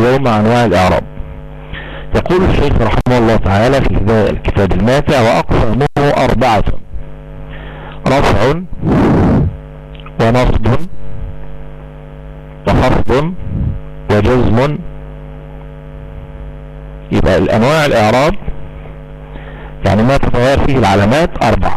اليوم أنواع الإعراب يقول الشيخ رحمه الله تعالى في الكتاب الماتع وأقسامه أربعة رفع ونصب وخفض وجزم يبقى الأنواع الإعراب يعني ما تتغير فيه العلامات أربعة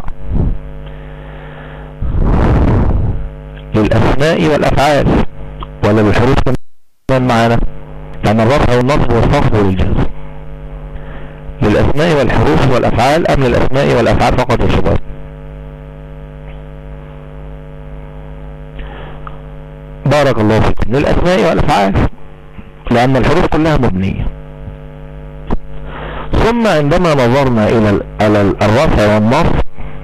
للأسماء والأفعال ولا بالحروف كمان معانا لأن الرفع والنصب والخفض والجزم للأسماء والحروف والأفعال أم للأسماء والأفعال فقط يا شباب بارك الله فيكم للأسماء والأفعال لأن الحروف كلها مبنية ثم عندما نظرنا إلى الرفع والنصب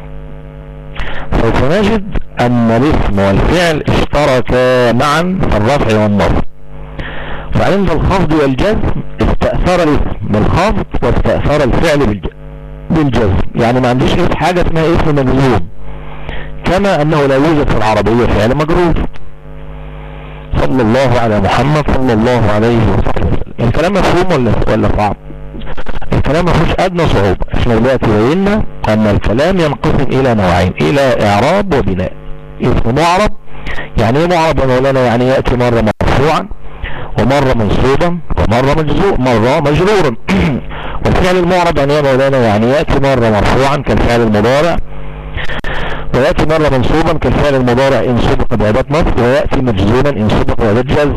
سوف نجد أن الاسم والفعل اشتركا معا في الرفع والنصب فعند الخفض والجزم استأثر الاسم بالخفض واستأثر الفعل بالجزم يعني ما عنديش حاجة اسمها اسم مجزوم كما أنه لا يوجد في العربية فعل مجرور صلى الله على محمد صلى الله عليه وسلم الكلام مفهوم ولا ولا صعب الكلام ما فيهوش ادنى صعوبة احنا دلوقتي بينا ان الكلام ينقسم الى نوعين الى اعراب وبناء اسم معرب يعني ايه معرب يا مولانا يعني يأتي مرة مرفوعا ومرة منصوبا ومرة مجزوء مرة مجرورا والفعل المعرب يعني ايه مولانا يعني يأتي مرة مرفوعا كالفعل المضارع ويأتي مرة منصوبا كالفعل المضارع إن سبق بعدات نصب ويأتي مجزوما إن سبق بعدات جزم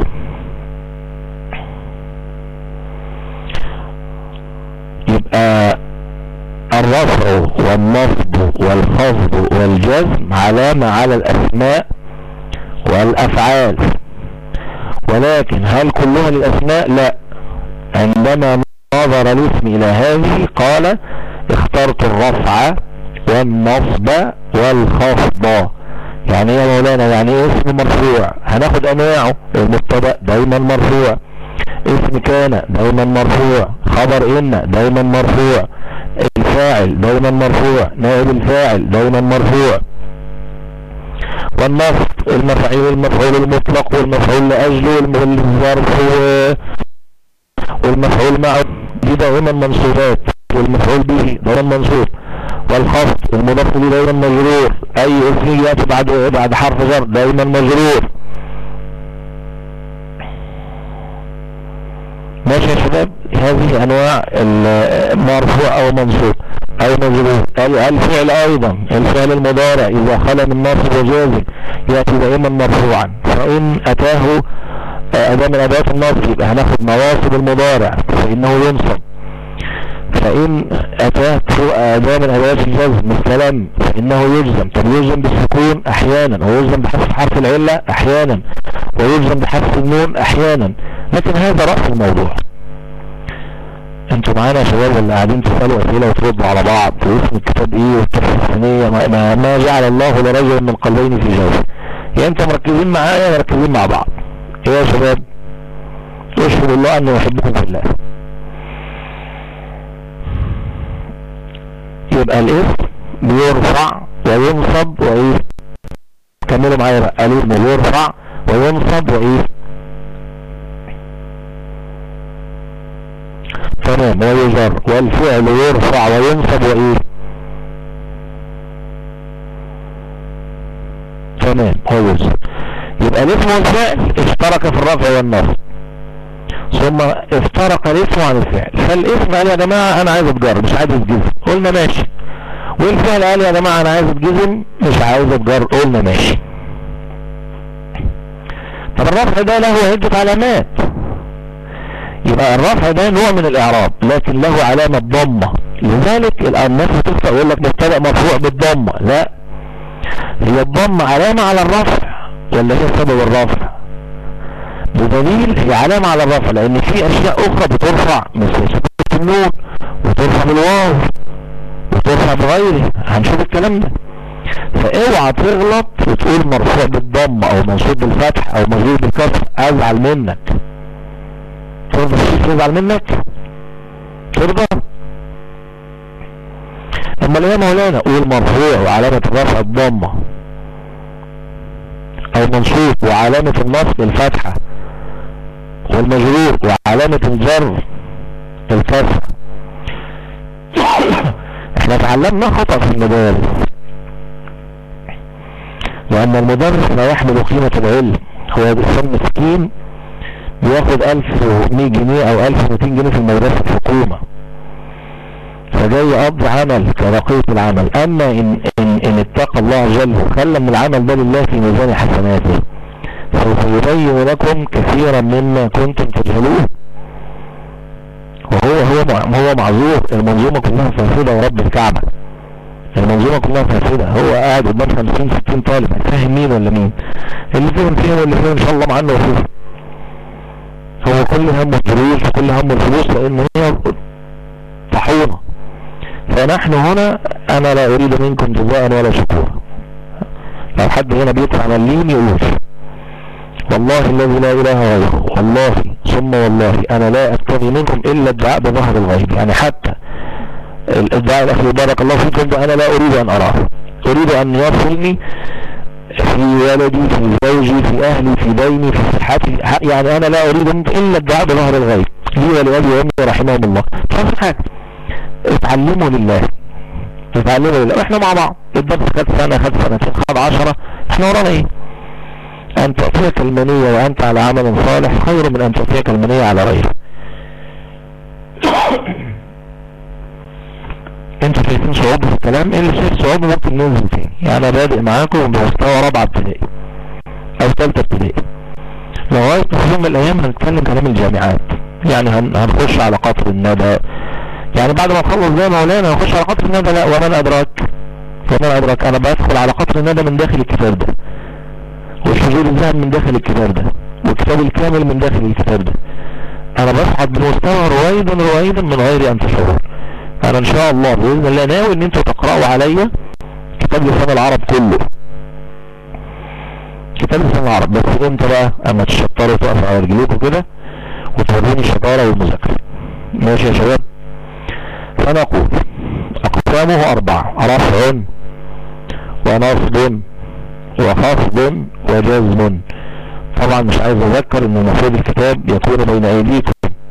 يبقى الرفع والنصب والخفض والجزم علامة على الأسماء والأفعال ولكن هل كلها للأسماء لا عندما نظر الاسم إلى هذه قال اخترت الرفع والنصب والخفض يعني ايه يا مولانا يعني ايه اسم مرفوع هناخد انواعه المبتدا دايما مرفوع اسم كان دايما مرفوع خبر ان دايما مرفوع الفاعل دايما مرفوع نائب الفاعل دايما مرفوع والنصب المفعول المفعول المطلق والمفعول لاجله والظرف والمفعول معه دي دائما منصوبات والمفعول به دائما منصوب والخفض المضاف له دائما مجرور اي اسم ياتي بعد بعد حرف جر دائما مجرور ماشي يا شباب هذه انواع المرفوع او منصوب او مجرور الفعل ايضا الفعل المضارع اذا خلى من ناصب وجازم ياتي دائما مرفوعا فان اتاه اداة من ادوات النصب يبقى هناخد نواصب المضارع فانه ينصب فإن أتات أداة من أدوات الجزم السلام فإنه يجزم طب يجزم بالسكون أحيانا ويجزم بحذف حرف العلة أحيانا ويجزم بحذف النون أحيانا لكن هذا رأس الموضوع انتوا معانا يا شباب اللي قاعدين تسألوا أسئلة وتردوا على بعض واسم الكتاب ايه والتفسير الثانية ما, ما جعل الله لرجل من قلبين في جوفه يا انتوا مركزين معايا مركزين مع بعض ايه يا شباب اشهد الله اني احبكم في الله يبقى الاسم بيرفع وينصب وايه كملوا معايا بقى الاسم بيرفع وينصب وايه تمام ويجر والفعل يرفع وينصب وايه تمام كويس يبقى الاسم والفعل اشترك في الرفع والنصب ثم افترق الاسم عن الفعل فالاسم قال يا جماعة انا عايز اتجر مش عايز اتجزم قلنا ماشي والفعل قال يا جماعة انا عايز اتجزم مش عايز اتجر قلنا ماشي طب الرفع ده له عدة علامات يبقى الرفع ده نوع من الاعراب لكن له علامة ضمة لذلك الناس بتفتح يقول لك مبتدأ مرفوع بالضمة لا هي الضمة علامة على الرفع ولا هي سبب الرفع بدليل هي علامة على الرفع لان في اشياء اخرى بترفع مثل سكوت النون وترفع بالواو وترفع بغيره هنشوف الكلام ده فاوعى تغلط وتقول مرفوع بالضم او منصوب بالفتح او مجرور بالكسر ازعل منك ترضى الشيخ يزعل منك ترضى اما ليه مولانا قول مرفوع وعلامة الرفع الضمة او منصوب وعلامة النصب الفتحة والمجرور وعلامة الجر الكسر احنا تعلمنا خطأ في المدارس لأن المدرس لا يحمل قيمة العلم هو بيسمى مسكين بياخد 1100 جنيه او 1200 جنيه في المدرسة الحكومة فجاي يقضي عمل كبقية العمل اما ان, إن, إن اتقى الله عز وجل وخلى من العمل ده لله في ميزان حسناته سوف يبين لكم كثيرا مما كنتم تجهلوه وهو هو هو معذور المنظومة كلها فاسدة ورب الكعبة المنظومة كلها فاسدة هو قاعد قدام 50 60 طالب هتفهم مين ولا مين اللي فهم فيهم واللي فهم ان شاء الله معانا وفيهم هو كل همه الفلوس وكل همه الفلوس لان هي طحونة فنحن هنا انا لا اريد منكم جزاء ولا شكورا لو حد هنا بيدفع مليم يقول والله الذي لا اله غيره والله ثم والله انا لا ابتغي منكم الا الدعاء بظهر الغيب يعني حتى الدعاء الاخير بارك الله فيكم ده انا لا اريد ان اراه اريد ان يصلني في ولدي في زوجي في اهلي في ديني في صحتي يعني انا لا اريد الا الدعاء بظهر الغيب لي ولأبي وامي رحمهم الله مش حاجه اتعلموا لله اتعلموا لله واحنا مع بعض الدرس خد سنه خد سنتين خد عشرة احنا ورانا ايه ان تعطيك المنية وانت على عمل صالح خير من ان تعطيك المنية على غيره انتوا شايفين صعوبة في الكلام اللي شايف صعوبة ممكن ننزل تاني يعني بادئ معاكم بمستوى رابعة ابتدائي او ثالثة ابتدائي لغاية في يوم من الايام هنتكلم كلام الجامعات يعني هنخش على قطر الندى يعني بعد ما نخلص ده مولانا هنخش على قطر الندى لا ومن ادراك ومن ادراك انا بدخل على قطر الندى من داخل الكتاب ده وشذور الذهب من داخل الكتاب ده والكتاب الكامل من داخل الكتاب ده انا بصعد بمستوى رويدا رويدا من غير ان تشعروا انا ان شاء الله باذن الله ناوي ان انتوا تقرأوا عليا كتاب لسان العرب كله كتاب لسان العرب بس امتى بقى اما تشطروا تقفوا على رجليكم كده وتوروني الشطارة والمذاكرة ماشي يا شباب فنقول اقسامه اربعة رفع ونصب وخفض وجزم طبعا مش عايز اذكر ان المفروض الكتاب يكون بين ايديكم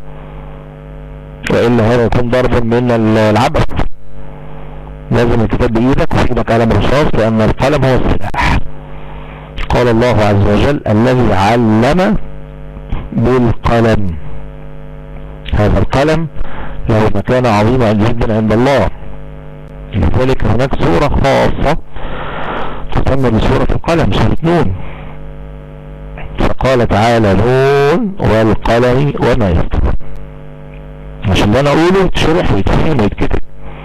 والا هذا يكون ضربا من العبث لازم الكتاب بايدك وفي ايدك قلم رصاص لان القلم هو السلاح قال الله عز وجل الذي علم بالقلم هذا القلم له مكانة عظيمة جدا عند الله لذلك هناك سورة خاصة تسمى بسورة القلم سورة نون فقال تعالى نون والقلم وما يسطر عشان اللي انا اقوله يتشرح ويتفهم ويتكتب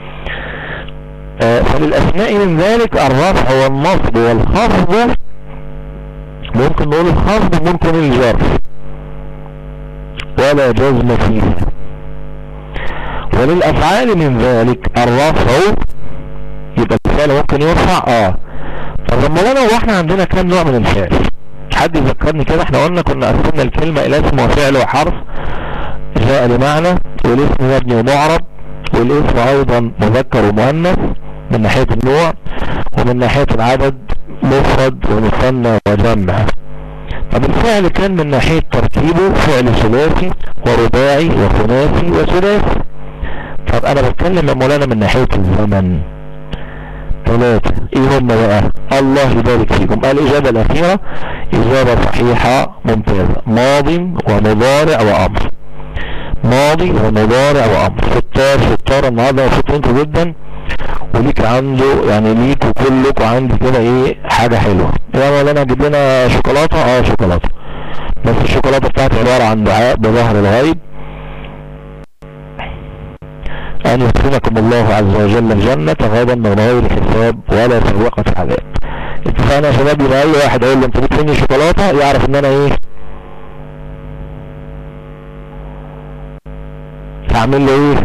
آه فللاسماء من ذلك الرفع والنصب والخفض ممكن نقول الخفض ممكن الجر ولا جزم فيها وللافعال من ذلك الرفع يبقى الفعل ممكن يرفع اه طب لما انا واحنا عندنا كام نوع من الفعل حد يذكرني كده احنا قلنا كنا قسمنا الكلمة الى اسم وفعل وحرف جاء لمعنى والاسم مبني ومعرب والاسم ايضا مذكر ومؤنث من ناحية النوع ومن ناحية العدد مفرد ومثنى وجمع طب الفعل كان من ناحية ترتيبه فعل ثلاثي ورباعي وخماسي وثلاثي طب انا بتكلم يا مولانا من ناحية الزمن ثلاثة ايه هم بقى الله يبارك فيكم الاجابة الاخيرة اجابة صحيحة ممتازة ماض ومضارع وامر ماضي ومضارع وامر شطار شطار النهارده مبسوط جدا وليك عنده يعني ليك وكلك وعندي كده ايه حاجة حلوة يا مولانا جيب لنا شوكولاتة اه شوكولاتة بس الشوكولاتة بتاعتي عبارة عن دعاء بظهر الغيب ان يدخلكم الله عز وجل الجنة غدا من غير حساب ولا سوقة عذاب اتفقنا يا شباب يبقى اي واحد اقول له انت بتفني شوكولاتة يعرف ان انا ايه هعمل له ايه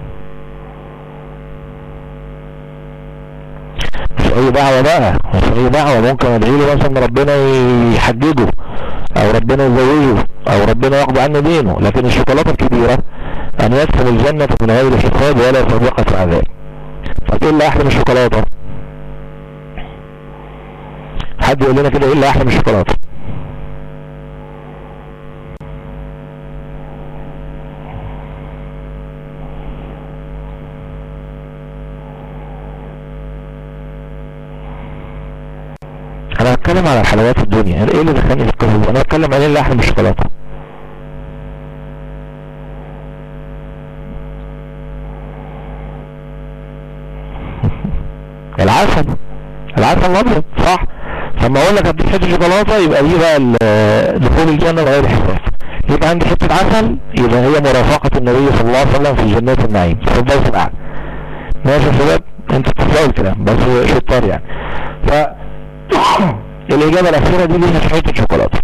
مش اي دعوة بقى مش اي دعوة ممكن ادعي له مثلا ربنا يحججه او ربنا يزوجه او ربنا يقضي عنه دينه لكن الشوكولاتة الكبيرة ان يدخل الجنة من غير حساب ولا سابقة عذاب طب ايه اللي احلى من الشوكولاتة حد يقول لنا كده ايه اللي احلى من الشوكولاتة بتكلم على الحلويات الدنيا ايه اللي دخلني في القصه انا بتكلم عن اللحم الشوكولاته العسل العسل الابيض صح فما اقول لك اديك حته شوكولاته يبقى دي بقى دخول الجنه بغير حساب يبقى عندي حته عسل يبقى هي مرافقه النبي صلى الله عليه وسلم في جنات النعيم في الضيف الاعلى ماشي يا شباب انت بتسمعوا الكلام بس شطار يعني ف الاجابه الاخيره دي ليها حته شوكولاته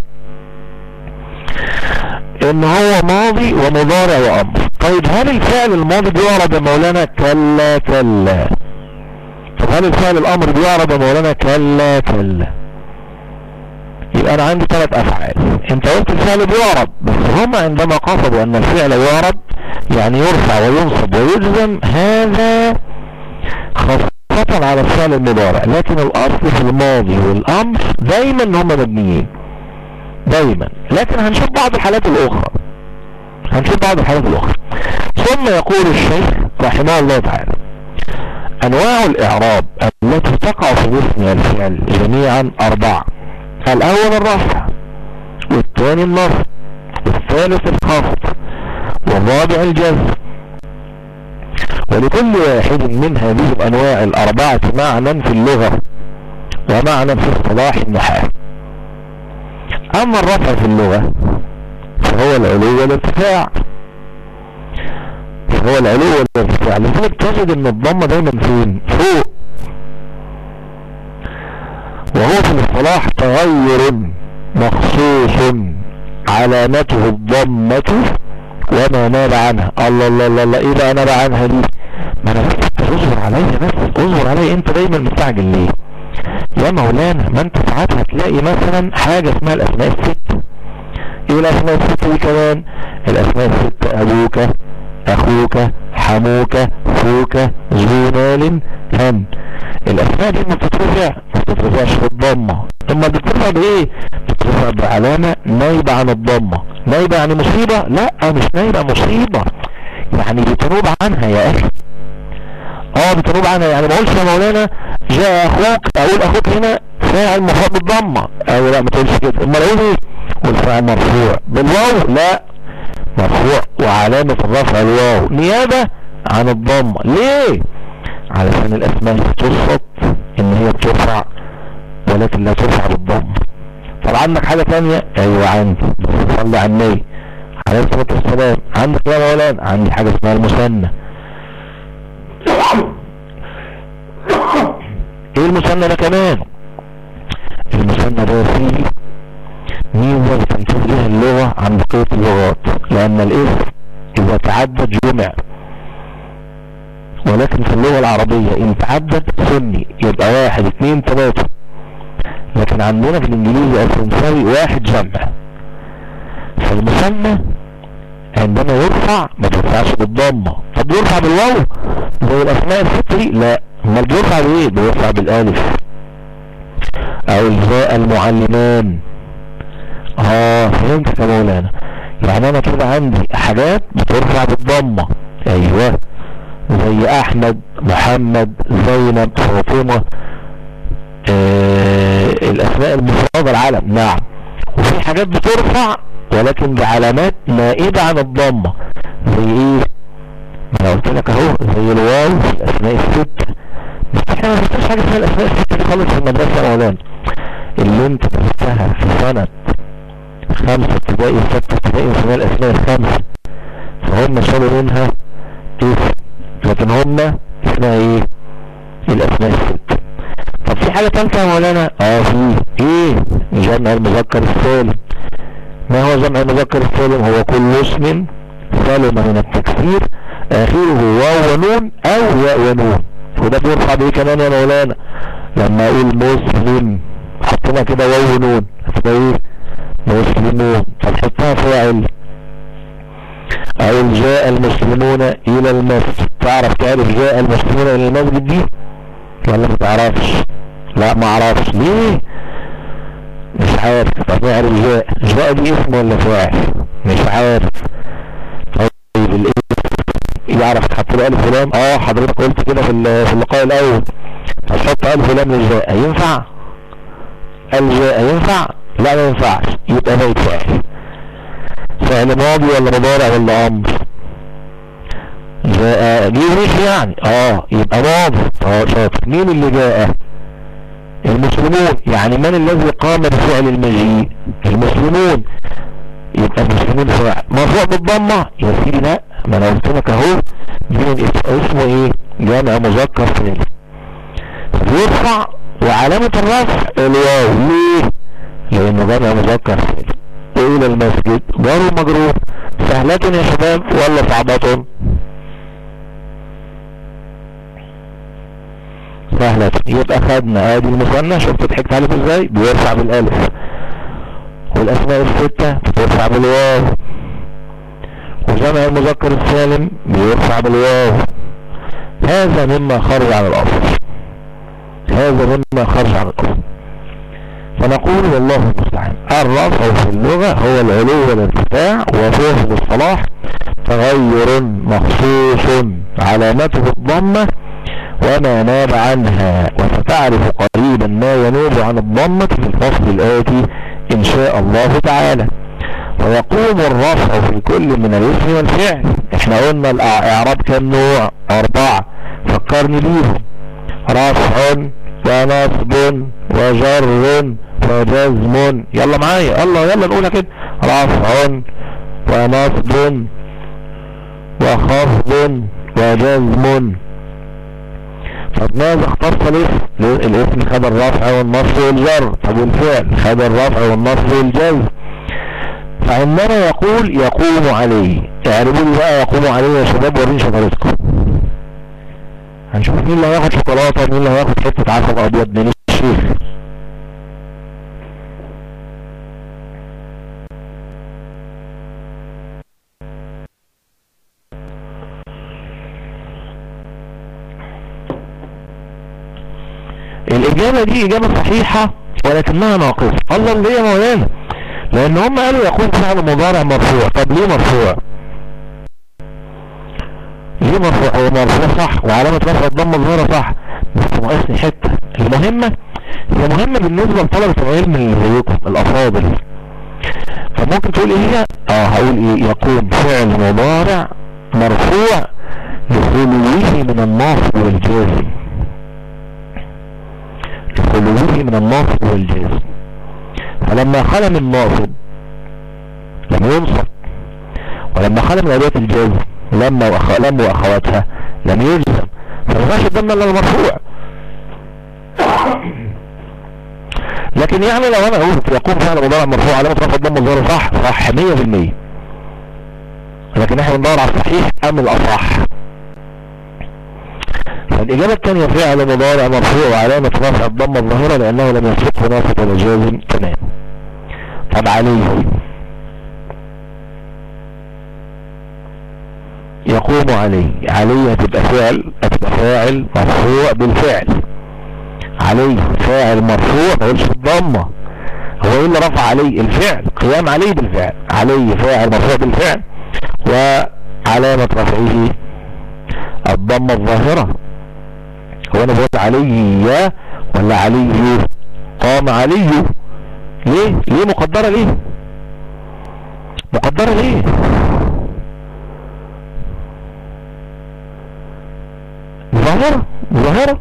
ان هو ماضي ومضارع وامر طيب هل الفعل الماضي بيعرض يا مولانا كلا كلا طب هل الفعل الامر بيعرض يا مولانا كلا كلا يبقى انا عندي ثلاث افعال انت قلت الفعل بيعرض بس هم عندما قصدوا ان الفعل يعرض يعني يرفع وينصب ويجزم هذا خاصة على الفعل المضارع لكن الاصل في الماضي والامر دايما هم مبنيين دايما لكن هنشوف بعض الحالات الاخرى هنشوف بعض الحالات الاخرى ثم يقول الشيخ رحمه الله تعالى انواع الاعراب التي تقع في اسم الفعل جميعا اربعة الاول الرفع والثاني النصب والثالث الخفض والرابع الجزم ولكل واحد من هذه الانواع الاربعة معنى في اللغة ومعنى في اصطلاح النحاة اما الرفع في اللغة فهو العلو والارتفاع فهو العلو والارتفاع لذلك تجد ان الضمة دايما فين فوق وهو في الاصطلاح تغير مخصوص علامته الضمة وما ناب عنها الله الله الله, الله ايه بقى ناب عنها دي ما انا بس اصبر عليا بس اصبر عليا انت دايما مستعجل ليه يا مولانا ما انت ساعات هتلاقي مثلا حاجة اسمها الاسماء الست ايه الاسماء الست دي كمان الاسماء الست ابوك اخوك حموك فوك ذو مال هم الاسماء دي ما بتترفع ما بتترفعش بالضمه اما بتترفع بايه بتترفع بعلامه نايبه عن الضمه نايبه يعني مصيبه لا مش نايبه مصيبه يعني بتنوب عنها يا اخي اه بتنوب عنها يعني ما اقولش يا مولانا جاء اخوك اقول اخوك هنا فاعل مرفوع بالضمه او لا ما تقولش كده امال اقول ايه والفاعل مرفوع بالواو لا مرفوع وعلامة الرفع الواو نيابة عن الضمة ليه علشان الاسماء تصفت ان هي بترفع ولكن لا ترفع بالضمة طب عندك حاجة تانية ايوه عندي صلي على النبي عليه الصلاة والسلام عندك يا مولانا عندي حاجة اسمها المثنى ايه المثنى ده كمان المثنى ده فيه ميزة بتمتاز بها اللغة عن بقية اللغات لأن الاسم إذا تعدد جمع ولكن في اللغة العربية إن تعدد سني يبقى واحد اثنين ثلاثة لكن عندنا في الإنجليزي الفرنساوي واحد جمع فالمسمى عندما يرفع ما بيرفعش بالضمة طب بيرفع بالواو زي الأسماء الستري لا امال بيرفع بإيه بيرفع بالألف أو الزاء المعلمان اه فهمت يا مولانا يعني انا كده عندي حاجات بترفع بالضمة ايوه زي احمد محمد زينب فاطمة آه الاسماء المفردة العلم نعم وفي حاجات بترفع ولكن بعلامات نائبة عن الضمة زي ايه ما انا قلت لك اهو زي الواو في الاسماء الست بس احنا ما نفتش حاجة اسمها الاسماء الست دي خالص في المدرسة يا مولانا اللي انت درستها في سنة خمسة ابتدائي وستة ابتدائي وثانوية الاسماء الخمسة فهم شالوا منها اسم لكن هم اسمها ايه الاسماء الست طب في حاجة تالتة يا مولانا اه في ايه جمع المذكر السالم ما هو جمع المذكر السالم هو كل اسم سالم من التكسير اخره واو ونون او ياء ونون وده بيرفع بايه كمان يا مولانا لما اقول مسلم حطينا كده واو ونون هتبقى ايه مسلمون فتحطها فاعل او جاء المسلمون الى المسجد تعرف تعرف جاء المسلمون الى المسجد دي ولا ما تعرفش لا ما اعرفش ليه مش عارف طب نعرف جاء جاء دي اسم ولا فاعل مش عارف طيب الاسم يعرف تحط له الف ولام اه حضرتك قلت كده في في اللقاء الاول هتحط الف ولام للجاء ينفع الجاء ينفع لا ما ينفعش يبقى بيت فعل فعل ماضي ولا مضارع ولا امر جاء جه مش يعني اه يبقى ماضي اه شاطر مين اللي جاء المسلمون يعني من الذي قام بفعل المجيء المسلمون يبقى المسلمون فاعل مرفوع بالضمه يا سيدي لا ما انا قلت لك اهو دي اسمه ايه جامع مذكر سالم يرفع وعلامة الرفع الواو ليه لانه جامع مذكر سالم الى المسجد جار مجرور سهلة يا شباب ولا صعبة سهلة يبقى خدنا ادي المثنى شفت ضحكت عليه ازاي بيرفع بالالف والاسماء الستة بترفع بالواو وجمع المذكر السالم بيرفع بالواو هذا مما خرج عن الاصل هذا مما خرج عن الاصل فنقول والله المستعان الرفع في اللغة هو العلو والارتفاع وفيه بالصلاح تغير مخصوص علامته الضمة وما ناب عنها وستعرف قريبا ما ينوب عن الضمة في الفصل الآتي إن شاء الله تعالى ويقوم الرفع في كل من الاسم والفعل احنا قلنا الاعراب كم نوع اربعة فكرني بيهم رفع ونصب وجر وجزم يلا معايا الله يلا نقولها كده رفع ونصب وخفض وجزم فماذا اختص الاسم الاسم خد الرفع والنصب والجر طب والفعل خد الرفع والنصب والجزم فعندما يقول يقوم عليه اعرفوا لي بقى يقوم عليه يا شباب وريني شطارتكم هنشوف مين اللي هياخد شوكولاته ومين اللي هياخد حته عسل ابيض من الشيخ الإجابة دي إجابة صحيحة ولكنها ناقصة الله اللي هي مولانا لأن هم قالوا يكون فعل مضارع مرفوع طب ليه مرفوع ليه مرفوع هو مرفوع صح وعلامة رفع الضمة الظاهرة صح بس ناقصني حتة المهمة هي مهمة بالنسبة لطلبة العلم اللي زيكم الأفاضل فممكن تقول ايه هي اه هقول ايه يكون فعل مضارع مرفوع لخلوه من الناصب والجازم لخلوه من الناصب والجازم فلما خلى من ناصب لم ينصب ولما خلى من ادوات الجازم لما وأخ... لم واخواتها لم يجزم فالغاش الضمن الا المرفوع لكن يعني لو انا قلت يقوم فعل مضارع مرفوع علامه رفع الضم الظاهر صح صح 100% لكن احنا بندور على الصحيح ام الاصح الإجابة الثانية فعل مضارع مرفوع وعلامة رفع الضمة الظاهرة لأنه لم يسبقه ناصب ولا جازم تمام طب عليه يقوم عليه عليه هتبقى فعل هتبقى فاعل مرفوع بالفعل عليه فاعل مرفوع ما قلش الضمة هو ايه اللي رفع عليه الفعل قيام عليه بالفعل عليه فاعل مرفوع بالفعل وعلامة رفعه الضمة الظاهرة هو انا بقول علي يا ولا علي قام علي ليه ليه مقدرة ليه مقدرة ليه ظاهرة ظاهرة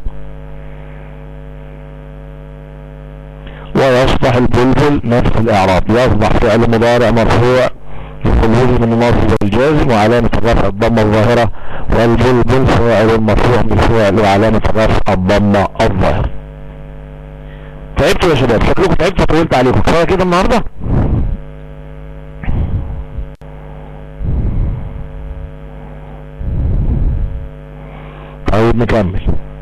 ويصبح البلبل نفس الاعراب يصبح فعل مضارع مرفوع لخلوه من الناصب والجازم وعلامة الرفع الضمة الظاهرة والبلبل فاعل مرفوع بالفعل وعلامة الرفع الضمة الظاهرة تعبتوا يا شباب شكلكم تعبتوا طولت عليكم كفايه كده النهارده طيب نكمل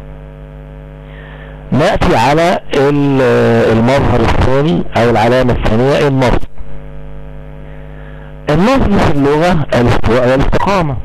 نأتي على المظهر الثاني او العلامة الثانية النصب النصب في اللغة الاستواء والاستقامة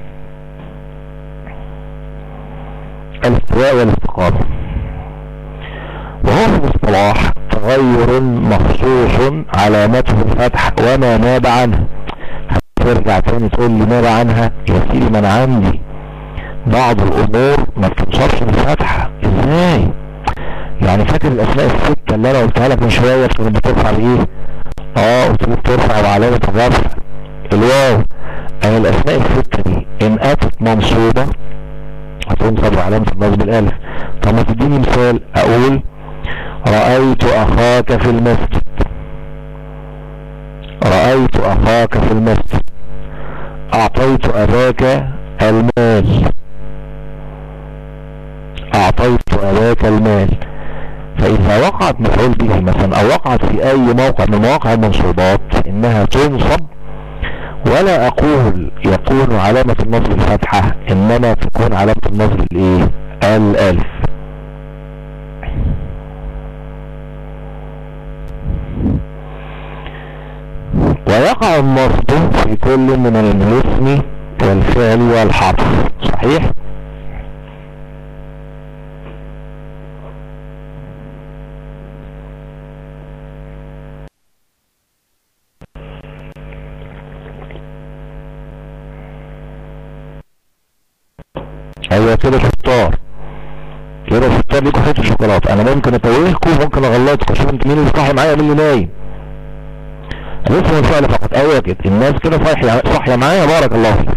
الاستواء والاستقامة وهو في الاصطلاح تغير مخصوص علامته الفتح وما ناب عنها هترجع تاني تقول لي ناب عنها يا سيدي ما انا عندي بعض الامور ما بتنصرفش بالفتحة ازاي يعني فاكر الاسماء الستة اللي انا قلتها لك من شوية كانت بترفع بايه اه قلت لك ترفع بعلامة الرفع الواو انا الاسماء الستة دي ان اتت منصوبة هتنصب علامة النصب بالالف طب ما تديني مثال اقول رأيت اخاك في المسجد رأيت اخاك في المسجد اعطيت اباك المال اعطيت اباك المال فاذا وقعت مفعول به مثلا او وقعت في اي موقع من مواقع المنصوبات انها تنصب ولا اقول يكون علامة النصب الفتحة انما تكون علامة النصب الايه الالف ويقع النصب في كل من الاسم والفعل والحرف صحيح ايوه كده شطار كده شطار ليكوا حته شوكولاته انا ممكن اتوهكم وممكن اغلطكم شوف انت مين اللي صاحي معايا مين اللي نايم الاسم والفعل فقط ايوه كده الناس كده صاحيه صاحيه معايا بارك الله فيك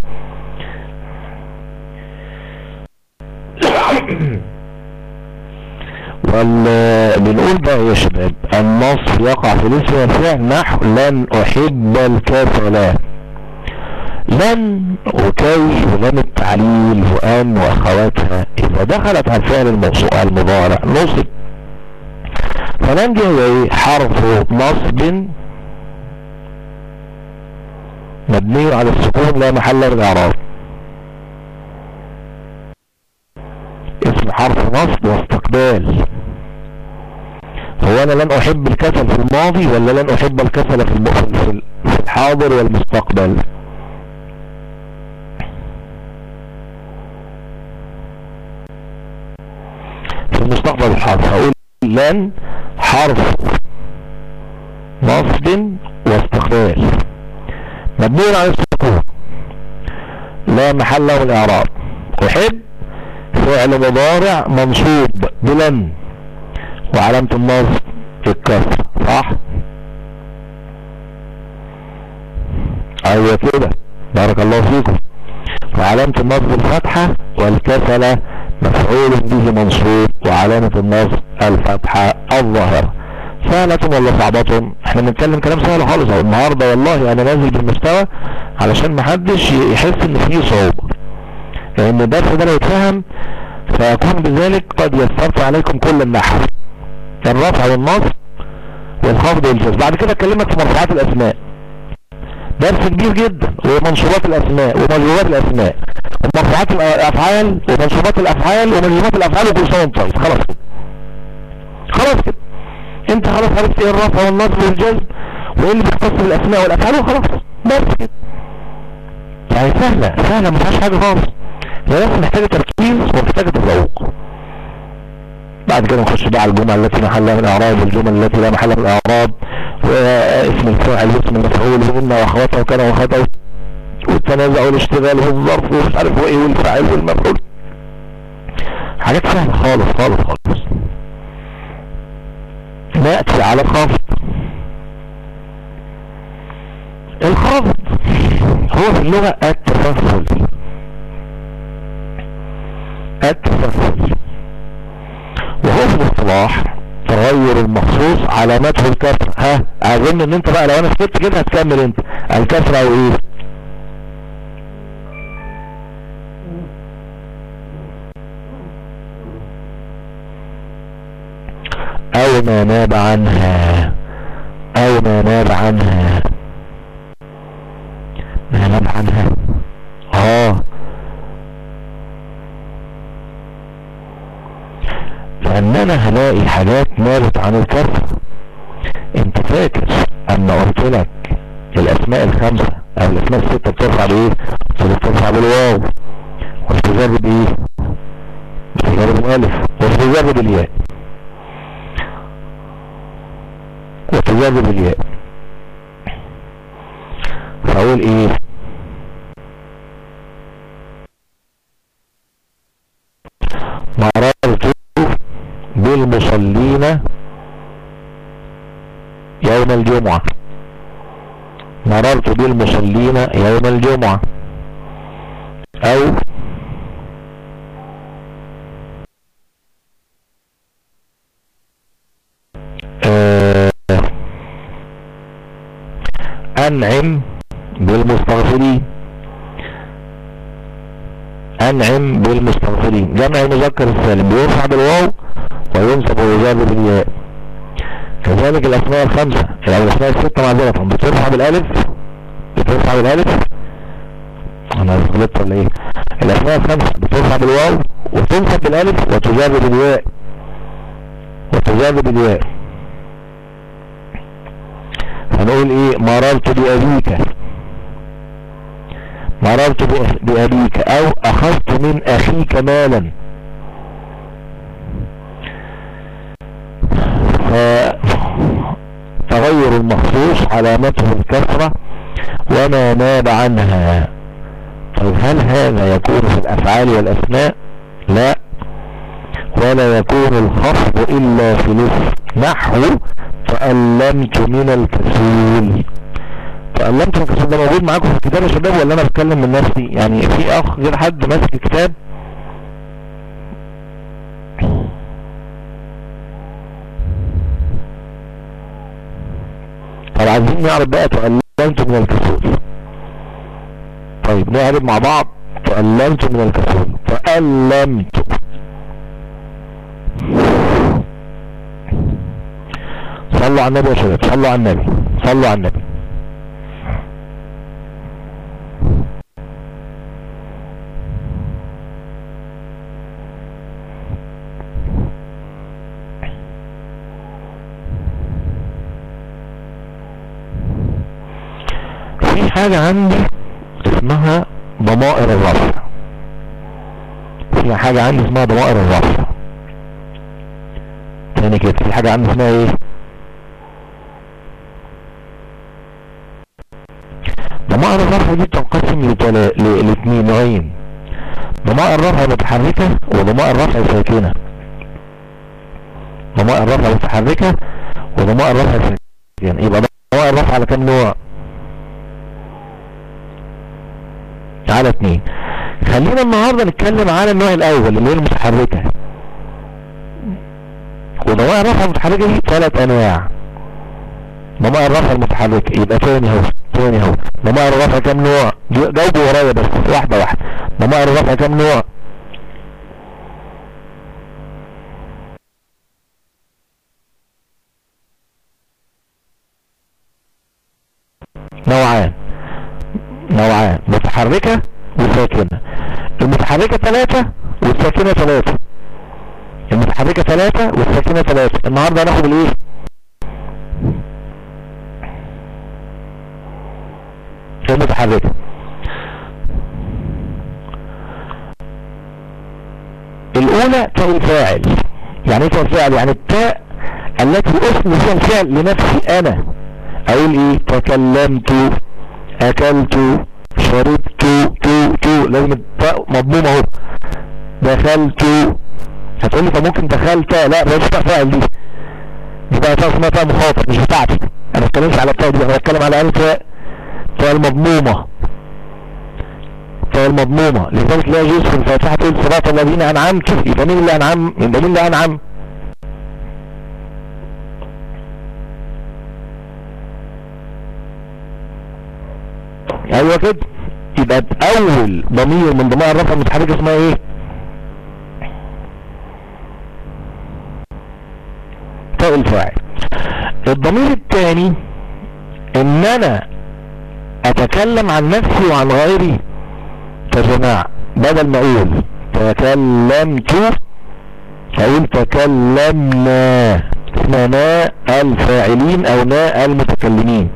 بنقول بقى يا شباب النص يقع في الاسم والفعل نحو لن احب الكسل لن وكي ولم التعليل وان واخواتها اذا دخلت على الفعل الموصوع المضارع نصب فلن دي هي ايه حرف نصب مبني على السكون لا محل للاعراب اسم حرف نصب واستقبال هو انا لن احب الكسل في الماضي ولا لن احب الكسل في في الحاضر والمستقبل في المستقبل الحاضر هقول لن حرف نصب واستقبال مبني على السكون لا محل له الاعراب احب فعل مضارع منصوب بلن وعلامة النصب الكسر صح ايوه كده بارك الله فيكم وعلامة النصب الفتحة والكسلة مفعول به منصوب وعلامة النصب الفتحة الظاهرة سهلة ولا صعبة احنا بنتكلم كلام سهل خالص اهو النهاردة والله انا نازل بالمستوى علشان محدش يحس ان فيه صعوبة لان الدرس ده لو اتفهم فيكون بذلك قد يسرت عليكم كل النحو الرفع والنصب والخفض والجزم بعد كده اكلمك في مرفوعات الاسماء درس كبير جدا ومنصوبات الاسماء ومجرورات الاسماء ومرفوعات الافعال ومنصوبات الافعال ومجرورات الافعال وكل سنه وانت طيب خلاص كده خلاص كده انت خلاص عرفت ايه الرفع والنصب والجزم وايه اللي بيختص بالاسماء والافعال وخلاص بس كده يعني سهله سهله ما فيهاش حاجه خالص هي بس محتاجه تركيز ومحتاجه تذوق بعد كده نخش بقى على الجمل التي محلها من الاعراب والجمل التي لا محل من الاعراب واسم الفاعل واسم المفعول وهن واخواتها وكان واخواتها والتنازع والاشتغال والظرف ومش عارف ايه والفاعل والمفعول حاجات سهله خالص خالص خالص ناتي على الخفض الخفض هو في اللغه التسلسل التسلسل وهو في الاصطلاح تغير المخصوص علاماته الكسر ها اظن ان انت بقى لو انا سكت كده هتكمل انت الكسر او ايه او ما ناب عنها او ما ناب عنها ما ناب عنها اه فاننا هلاقي حاجات نابت عن الكسر انت فاكر اما قلت لك الاسماء الخمسة او الاسماء الستة بترفع بايه بترفع بالواو وبتجرب بايه بتجرب الف وبتجرب الياء وتجرب الياء فاقول ايه مررت بالمصلين يوم الجمعة مررت بالمصلين يوم الجمعة او آه، انعم بالمستغفرين انعم بالمستغفرين جمع المذكر السالم بيرفع بالواو وينصب ويجار بالياء كذلك الاسماء الخمسة يعني الاسماء الستة معذرة بترفع بالالف بترفع بالالف انا غلطت ولا ايه الاسماء الخمسة بترفع بالواو وتنصب بالالف وتجار بالياء وتجار بالياء هنقول ايه مررت بأبيك مررت بأبيك او اخذت من اخيك مالا فتغير المخصوص علامته الكثرة وما ناب عنها طيب هل هذا يكون في الافعال والاسماء لا ولا يكون الخفض الا في الاسم نحو تألمت من الكسول تألمت من الكسول ده موجود معاكم في الكتاب يا شباب ولا انا بتكلم من نفسي يعني في اخ غير حد ماسك الكتاب طب عايزين نعرف بقى تألمت من الكسول طيب نعرف مع بعض تألمت من الكسول تألمت صلوا على النبي يا شباب صلوا على النبي صلوا على النبي في حاجة عندي اسمها ضمائر الرفع في حاجة عندي اسمها ضمائر الرفع تاني كده في حاجة عندي اسمها ايه ضمائر الرفع دي تنقسم لاثنين نوعين ضمائر رفع متحركة وضمائر رفع ساكنة ضمائر رفع متحركة وضمائر رفع ساكنة يبقى ضمائر رفع على كم نوع على اثنين خلينا النهاردة نتكلم على النوع الاول اللي هي المتحركة وضمائر الرفع المتحركة دي ثلاث انواع ضمائر الرفع المتحركة يبقى تاني اهو تاني اهو ضمائر الرفع كام نوع جاوبوا ورايا بس واحدة واحدة ضمائر الرفع كام نوع نوعان نوعان متحركة وساكنة المتحركة ثلاثة والساكنة ثلاثة المتحركة ثلاثة والساكنة ثلاثة النهاردة هناخد الايه المتحركة الاولى تاء الفاعل يعني ايه تاء الفاعل يعني التاء التي اسم فيها الفعل لنفسي انا اقول ايه تكلمت اكلت شربت تو تو لازم التاء مضمومه اهو دخلت هتقول لي فممكن دخلت لا مش تاء فاعل دي دي بقى تاء اسمها تاء مخاطب مش بتاعتي انا ما بتكلمش على التاء دي انا بتكلم على التاء تاء المضمومه تاء المضمومه لذلك لا يجوز في الفاتحه تقول صراط الذين انعمت يبقى مين اللي انعم يبقى مين اللي انعم ايوه كده يبقى اول ضمير من ضمائر الرفع المتحركه اسمها ايه تاء الفاعل الضمير الثاني ان انا اتكلم عن نفسي وعن غيري كجماعة بدل ما اقول تكلمت اقول تكلمنا اسمها ناء الفاعلين او ناء المتكلمين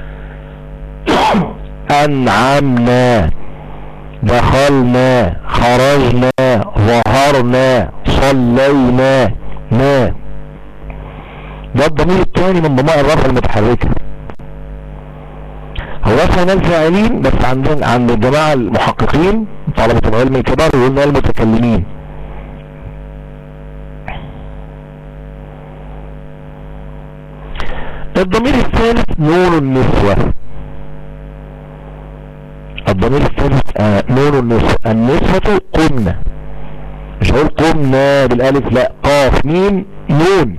انعمنا دخلنا خرجنا ظهرنا صلينا ما ده الضمير الثاني من ضمائر الرفع المتحركة هو رفع الفاعلين بس عندنا عند الجماعة المحققين طلبة العلم الكبار يقولون المتكلمين الضمير الثالث نون النسوة الضمير الثالث آه نون النسوة النسوة قمنا مش هقول قمنا بالالف لا قاف ميم نون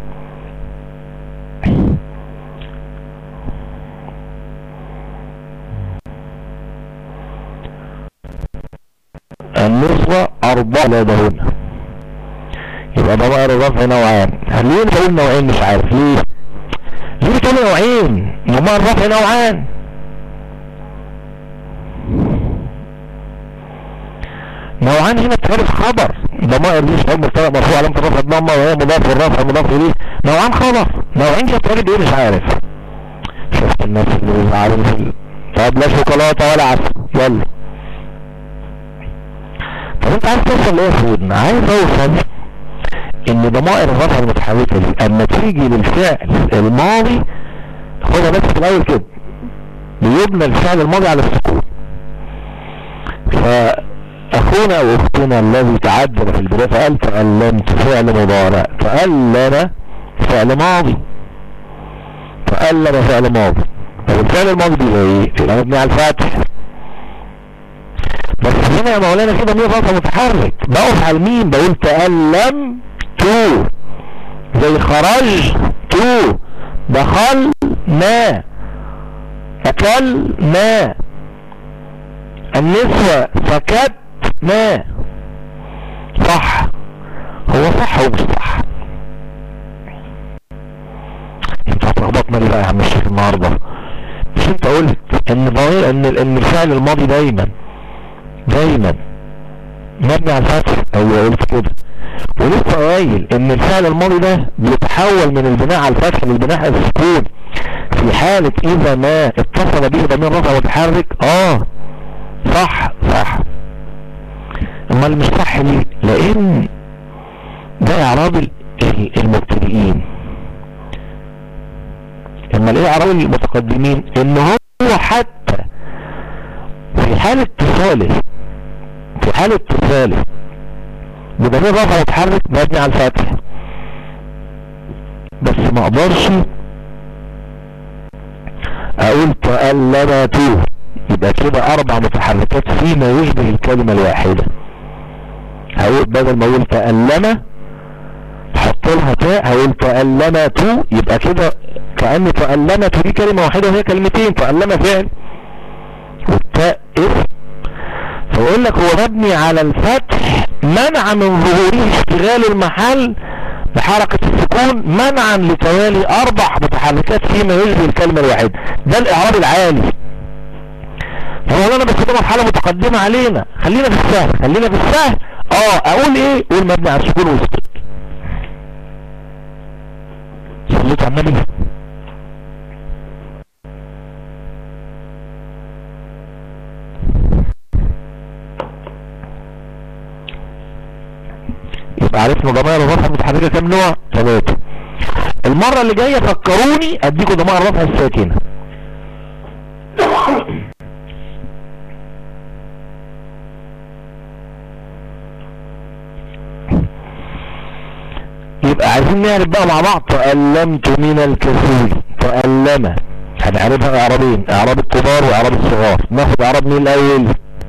النسوة أربعة لدهن يبقى ضمائر الرفع نوعان ليه بقول نوعين مش عارف ليه ليه بتقول نوعين ضمائر الرفع نوعان نوعان هنا بتعرف خبر ضمائر دي شباب مبتدا مرفوع علامه الرفع الضمه وهي مضاف والرفع مضاف اليه نوعان خبر نوعين دي بتعرف ايه مش عارف شفت الناس اللي عارف طب لا شوكولاته ولا عسل يلا طب انت عايز توصل لايه يا فودنا عايز اوصل ان ضمائر الرفع المتحركه دي اما تيجي للفعل الماضي خدها بس في الاول كده بيبنى الفعل الماضي على السكون فاخونا او اختنا الذي تعدل في البدايه فقال تألمت فعل مضارع تألم فعل ماضي تألم فعل ماضي طب الفعل الماضي بيبقى ايه؟ بيبقى مبني على الفتح بس هنا يا مولانا في ضمير رفع متحرك بقف على الميم بقول تألم تو زي خرج تو دخل ما اكل ما النسوة سكت ما صح هو صح ومش صح انت هتلخبطنا ليه بقى يا عم الشيخ النهارده مش انت قلت ان ضمير ان ان الفعل الماضي دايما دايما مبني على الفتح او قلت كده ولسه قايل ان الفعل الماضي ده بيتحول من البناء على الفتح للبناء على السكون في حالة اذا ما اتصل به ضمير رفع متحرك اه صح صح امال مش صح ليه لان ده اعراب المبتدئين امال ايه اعراب المتقدمين ان هو حتى في حالة اتصاله في حالة اتصاله بضمير رفع متحرك مبني على الفتح بس ما اقدرش اقول تألمت يبقى كده اربع متحركات فيما يشبه الكلمة الواحدة هقول بدل ما اقول تألم حط لها تاء هقول تألمت يبقى كده كأن تألمت دي كلمة واحدة وهي كلمتين تألم فعل والتاء اسم فيقول لك هو مبني على الفتح منع من ظهوره اشتغال المحل بحركة السكون منعا لتوالي اربع متحركات فيما يشبه الكلمة الواحدة ده الاعراب العالي فهو انا بس ده مرحلة متقدمة علينا خلينا في السهل خلينا في السهل اه اقول ايه قول مبني على السكون واسكت صليت على النبي يبقى عرفنا ضمائر الرفع المتحركة كام نوع ثلاثة المرة اللي جاية فكروني اديكم ضمائر الرفع الساكنة يبقى عايزين نعرف بقى مع بعض تألمت من الكسول تألم هنعرفها اعرابين اعراب الكبار واعراب الصغار ناخد اعراب مين الاول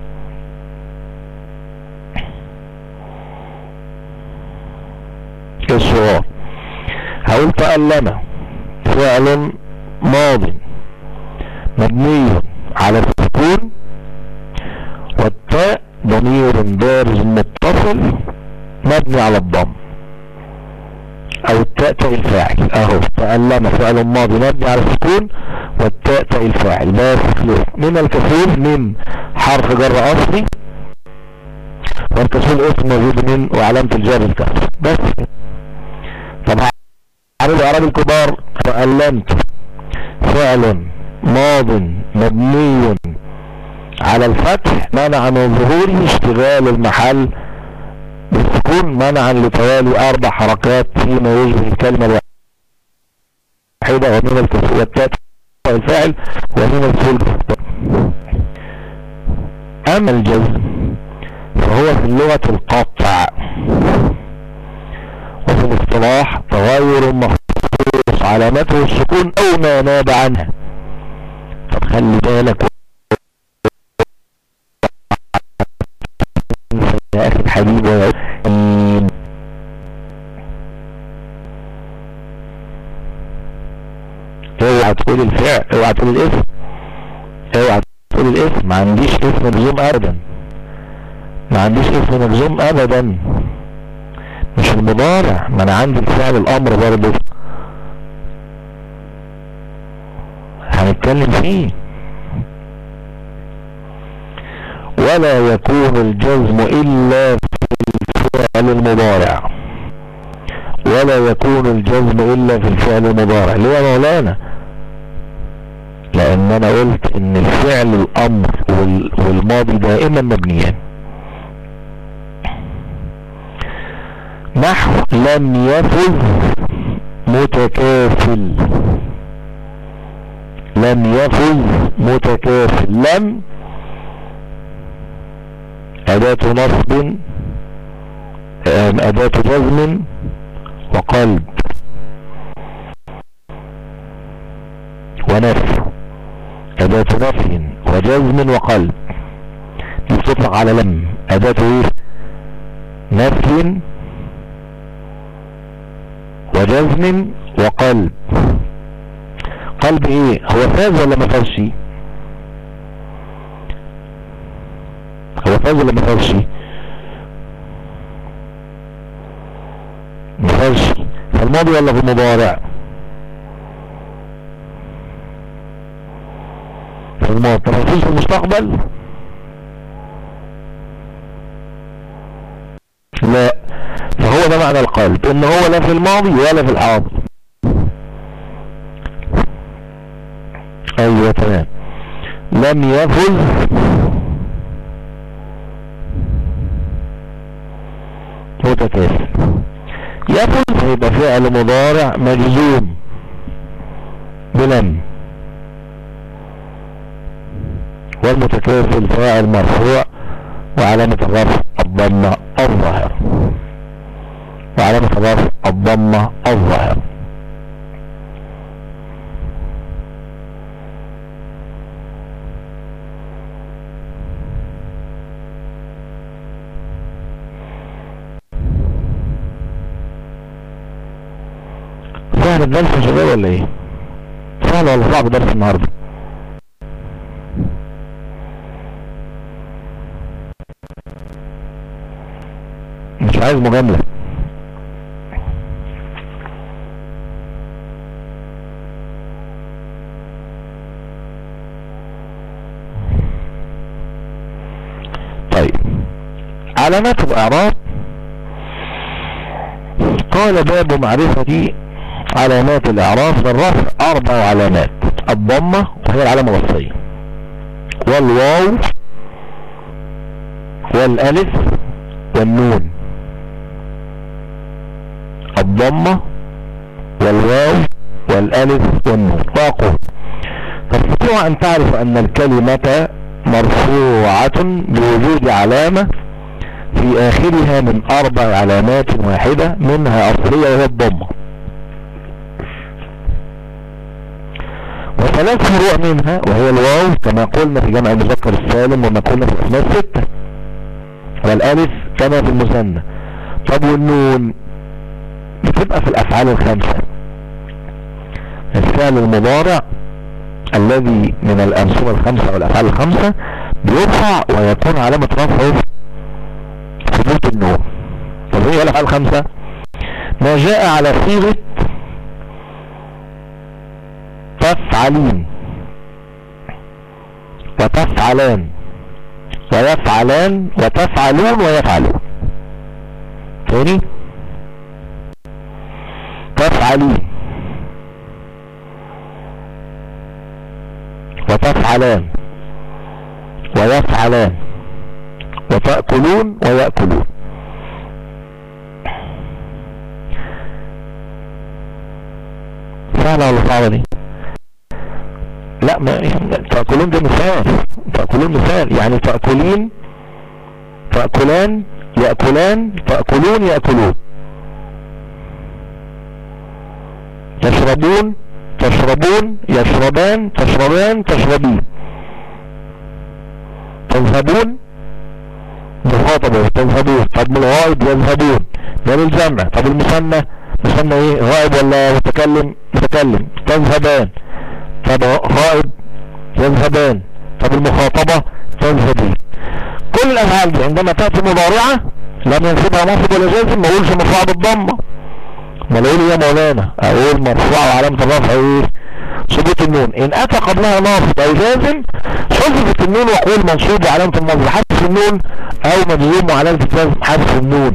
الصغار هقول تألم فعل ماض مبني على السكون والتاء ضمير بارز متصل مبني على الضم او التاء تاء الفاعل اهو تألم فعل ماضي مبني على السكون والتاء تاء الفاعل بس من الكسول من حرف جر اصلي والكسول اسم موجود من وعلامة الجر الكسر بس طب عرض اعراب الكبار تألمت فعل ماض مبني على الفتح منع من ظهوره اشتغال المحل بالسكون منعا لتوالي اربع حركات فيما يشبه الكلمة الواحدة ومن الكسر والتاء الفاعل ومن الفلك اما الجزم فهو في اللغة القطع وفي الاصطلاح تغير مخصوص وعلامته السكون او ما ناب عنها طب خلي بالك يا اخي الحبيب ويا اوعى تقول الفعل اوعى تقول الاسم اوعى تقول الاسم ما عنديش اسم مجزوم ابدا ما عنديش اسم مجزوم ابدا مش المضارع ما انا عندي الفعل الامر برضه هنتكلم فيه ولا يكون الجزم الا في الفعل المضارع ولا يكون الجزم الا في الفعل المضارع ليه يا مولانا لان انا قلت ان الفعل الامر والماضي دائما مبنيان نحو لم يفز متكافل لم يفز متكافل لم أداة نصب أداة جزم وقلب ونفي أداة نفي وجزم وقلب دي تطلق على لم أداة ايه نفي وجزم وقلب قلب ايه هو فاز ولا ما فازش هو فاز ولا ما فازش ما فازش في الماضي ولا في المضارع في الماضي طب في المستقبل لا فهو ده معنى القلب ان هو لا في الماضي ولا في الحاضر ايوه تمام لم يفز متكاسل يفز هيبقى فعل مضارع مجزوم بلم والمتكافل فاعل مرفوع وعلامة الرفع الضمة الظاهرة وعلامة الرفع الضمة الظاهرة سهل الدرس يا شباب ولا ايه سهل ولا صعب درس النهارده مش عايز مجاملة طيب علامات الاعراب قال باب معرفة علامات الاعراف للرفع اربع علامات الضمة وهي العلامة الوصية والواو والالف والنون الضمة والواو والالف والنون واقول تستطيع ان تعرف ان الكلمة مرفوعة بوجود علامة في اخرها من اربع علامات واحدة منها اصلية وهي الضمة وثلاث فروع منها وهي الواو كما قلنا في جمع المذكر السالم وما قلنا في الاسماء الستة والالف كما في المثنى طب والنون بتبقى في الافعال الخمسة الفعل المضارع الذي من الامثلة الخمسة والافعال الخمسة بيرفع ويكون علامة رفعه ثبوت النون طب ايه الافعال الخمسة ما جاء على صيغة تفعلين وتفعلان ويفعلان وتفعلون ويفعلون تاني تفعلين وتفعلان ويفعلان وتأكلون ويأكلون سهلة ولا صعبة دي لا ما تأكلون ده مثال تأكلون مثال يعني تأكلين تأكلان يأكلان تأكلون يأكلون تشربون تشربون يشربان تشربان تشربين تذهبون مخاطبة تذهبون طب الغائب يذهبون ده للجمع طب المثنى مثنى ايه غائب ولا متكلم متكلم تذهبان طب غائب يذهبان طب المخاطبة تذهبين كل الافعال دي عندما تأتي مضارعة لم ينصبها نصب ولا جازم ما اقولش مرفوعة بالضمة ما اقول يا مولانا اقول مرفوعة وعلامة الرفع ايه ثبوت النون ان اتى قبلها ناصب او جازم حذفت النون وقول منصوب وعلامة النصب حذف النون او مجزوم وعلامة الجزم حذف النون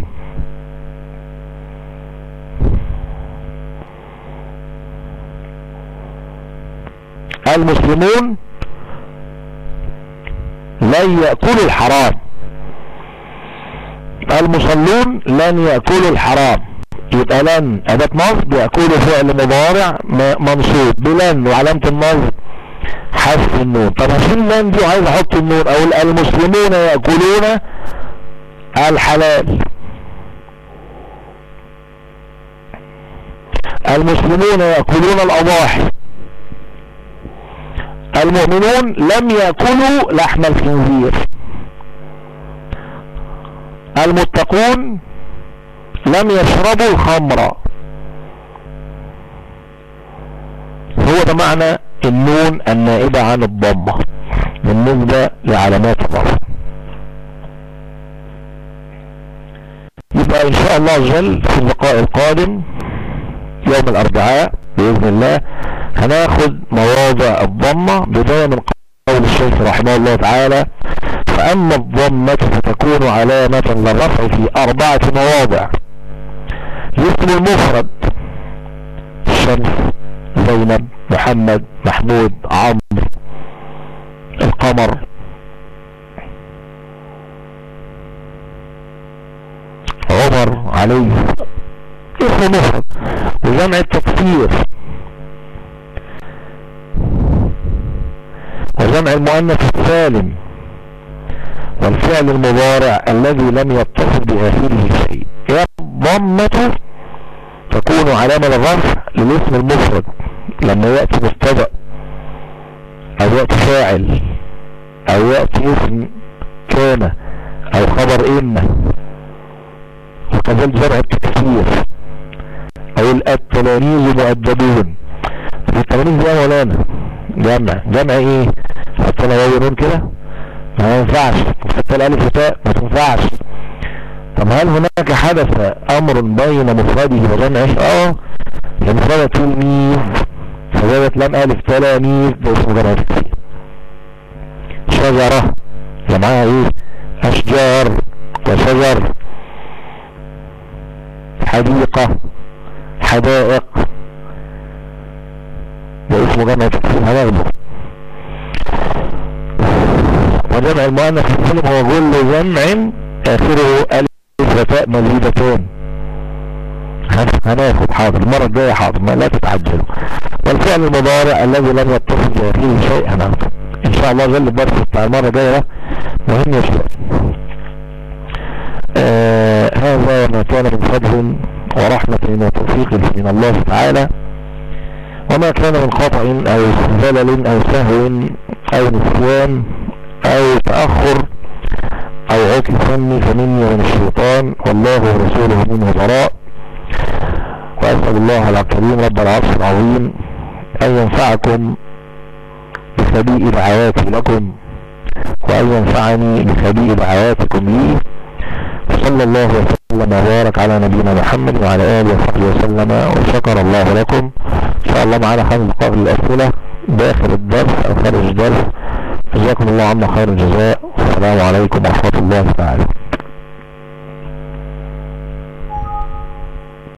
المسلمون لن يأكلوا الحرام المصلون لن يأكلوا الحرام يبقى لن أداة نصب يأكلوا فعل مضارع منصوب بلن وعلامة النصب حذف النون طب هشيل لن دي وعايز احط النون اقول المسلمون يأكلون الحلال المسلمون يأكلون الأضاحي المؤمنون لم يأكلوا لحم الخنزير المتقون لم يشربوا الخمر هو ده معنى النون النائبة عن الضمة بالنسبة لعلامات الرفع يبقى ان شاء الله عز وجل في اللقاء القادم يوم الاربعاء باذن الله هناخد مواضع الضمة بداية من قول الشيخ رحمه الله تعالى فأما الضمة فتكون علامة للرفع في أربعة مواضع الاسم المفرد الشمس زينب محمد محمود عمرو القمر عمر علي اسم مفرد وجمع التكسير وجمع المؤنث السالم والفعل المضارع الذي لم يتصل بآخره شيء الضمة تكون علامة الرفع للاسم المفرد لما يأتي مبتدا او يأتي فاعل او يأتي اسم كان او خبر ان وكذلك جمع التكسير او التلاميذ مؤدبون التلاميذ دي يا مولانا جمع جمع ايه حتى لو نون كده ما ينفعش حتى الالف وتاء ما تنفعش طب هل هناك حدث امر بين مفرده وجمعه اه المفردة تلميذ فزادت لم الف تلاميذ ده اسمه جمع تكسير شجرة جمعها ايه اشجار وشجر حديقة حدائق ده اسمه جمع تكسير هناخده وجمع المؤنث السالم هو كل جمع اخره الف وتاء مزيدتان هناخد حاضر المرة الجاية حاضر ما لا تتعجلوا والفعل المضارع الذي لم يتصل باخره شيء هناخده ان شاء الله جل الدرس بتاع المرة الجاية مهم يا شباب آه هذا ما كان من فضل ورحمة وتوفيق من الله تعالى وما كان من خطأ او زلل او سهو او نسيان او تأخر او عطل فني فمني ومن الشيطان والله ورسوله منه براء واسأل الله العظيم رب العرش العظيم ان ينفعكم بخبيء دعواتي لكم وان ينفعني بخبيء دعواتكم لي صلى الله وسلم وبارك على نبينا محمد وعلى اله وصحبه وسلم وشكر الله لكم ان شاء الله معنا خمس دقائق للاسئله داخل الدرس او خارج الدرس جزاكم الله عنا خير الجزاء والسلام عليكم ورحمه الله تعالى